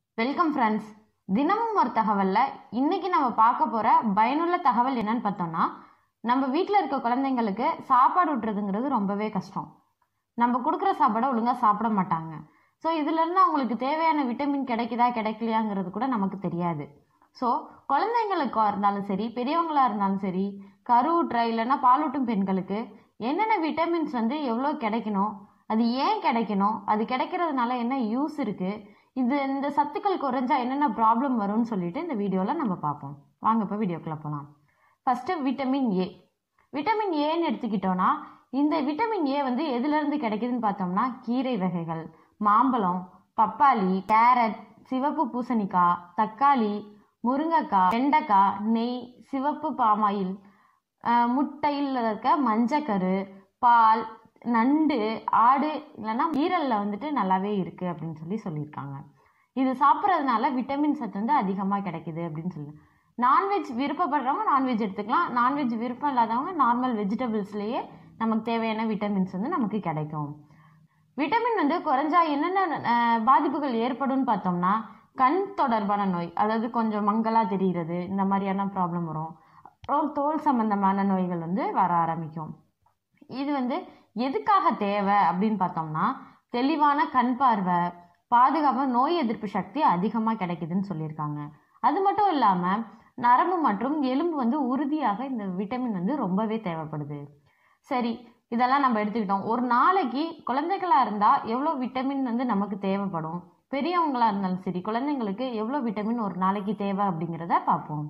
welcome friends தினமும் ஒரு தகவலில் இன்னைக்கு நம்ம பார்க்க போகிற பயனுள்ள தகவல் என்னன்னு பார்த்தோம்னா நம்ம வீட்டில் இருக்க குழந்தைங்களுக்கு சாப்பாடு விட்டுறதுங்கிறது ரொம்பவே கஷ்டம் நம்ம கொடுக்குற சாப்பாடை ஒழுங்காக சாப்பிட மாட்டாங்க ஸோ இதுலேருந்து அவங்களுக்கு தேவையான விட்டமின் கிடைக்குதா கிடைக்கலையாங்கிறது கூட நமக்கு தெரியாது ஸோ குழந்தைங்களுக்கா இருந்தாலும் சரி பெரியவங்களா இருந்தாலும் சரி கருவுற்ற இல்லைன்னா பாலூட்டும் பெண்களுக்கு என்னென்ன விட்டமின்ஸ் வந்து எவ்வளோ கிடைக்கணும் அது ஏன் கிடைக்கணும் அது கிடைக்கிறதுனால என்ன யூஸ் இருக்குது இது இந்த சத்துக்கள் குறைஞ்சா என்னென்ன ப்ராப்ளம் வரும்னு சொல்லிட்டு இந்த வீடியோவில் நம்ம பார்ப்போம் வாங்க இப்போ வீடியோக்குள்ளே போகலாம் ஃபஸ்ட்டு விட்டமின் ஏ விட்டமின் ஏன்னு எடுத்துக்கிட்டோன்னா இந்த விட்டமின் ஏ வந்து எதுலேருந்து கிடைக்குதுன்னு பார்த்தோம்னா கீரை வகைகள் மாம்பழம் பப்பாளி கேரட் சிவப்பு பூசணிக்காய் தக்காளி முருங்கைக்காய் வெண்டைக்காய் நெய் சிவப்பு பாமாயில் ஆஹ் முட்டையில் இருக்க மஞ்சக்கரு பால் நண்டு ஆடு இல்லைன்னா ஈரலில் வந்துட்டு நல்லாவே இருக்குது அப்படின்னு சொல்லி சொல்லியிருக்காங்க இது சாப்பிட்றதுனால விட்டமின் சத்து வந்து அதிகமாக கிடைக்குது அப்படின்னு சொல்லி நான்வெஜ் விருப்பப்படுறவங்க நான்வெஜ் எடுத்துக்கலாம் நான்வெஜ் விருப்பம் இல்லாதவங்க நார்மல் வெஜிடபிள்ஸ்லேயே நமக்கு தேவையான விட்டமின்ஸ் வந்து நமக்கு கிடைக்கும் விட்டமின் வந்து குறைஞ்சா என்னென்ன அஹ், பாதிப்புகள் ஏற்படும்னு பார்த்தோம்னா கண் தொடர்பான நோய் அதாவது கொஞ்சம் மங்கலா தெரிகிறது இந்த மாதிரியான ப்ராப்ளம் வரும் அப்புறம் தோல் சம்பந்தமான நோய்கள் வந்து வர ஆரம்பிக்கும் இது வந்து எதுக்காக தேவை அப்படின்னு பார்த்தோம்னா தெளிவான கண் பார்வை பாதுகாப்பு நோய் எதிர்ப்பு சக்தி அதிகமாக கிடைக்குதுன்னு சொல்லியிருக்காங்க அது மட்டும் இல்லாமல் நரம்பு மற்றும் எலும்பு வந்து உறுதியாக இந்த விட்டமின் வந்து ரொம்பவே தேவைப்படுது சரி இதெல்லாம் நம்ம எடுத்துக்கிட்டோம் ஒரு நாளைக்கு குழந்தைகளா இருந்தால் எவ்வளோ விட்டமின் வந்து நமக்கு தேவைப்படும் பெரியவங்களா இருந்தாலும் சரி குழந்தைங்களுக்கு எவ்வளோ விட்டமின் ஒரு நாளைக்கு தேவை அப்படிங்கிறத பார்ப்போம்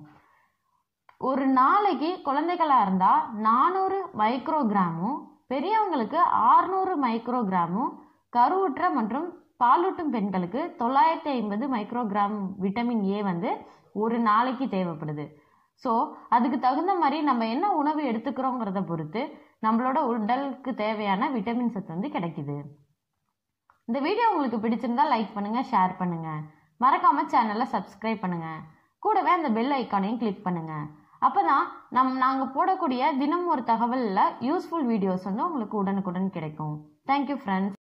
ஒரு நாளைக்கு குழந்தைகளா இருந்தால் நானூறு மைக்ரோகிராமும் பெரியவங்களுக்கு ஆறுநூறு மைக்ரோகிராமும் கருவுற்ற மற்றும் பாலூட்டும் பெண்களுக்கு தொள்ளாயிரத்தி ஐம்பது மைக்ரோகிராம் விட்டமின் ஏ வந்து ஒரு நாளைக்கு தேவைப்படுது ஸோ அதுக்கு தகுந்த மாதிரி நம்ம என்ன உணவு எடுத்துக்கிறோங்கிறத பொறுத்து நம்மளோட உடலுக்கு தேவையான விட்டமின் சத்து வந்து கிடைக்குது இந்த வீடியோ உங்களுக்கு பிடிச்சிருந்தா லைக் பண்ணுங்க ஷேர் பண்ணுங்க மறக்காம சேனலை சப்ஸ்கிரைப் பண்ணுங்க கூடவே அந்த பெல் ஐக்கானையும் கிளிக் பண்ணுங்க அப்பதான் நம் நாங்கள் போடக்கூடிய தினம் ஒரு தகவலில் யூஸ்ஃபுல் வீடியோஸ் வந்து உங்களுக்கு உடனுக்குடன் கிடைக்கும் தேங்க்யூ ஃப்ரெண்ட்ஸ்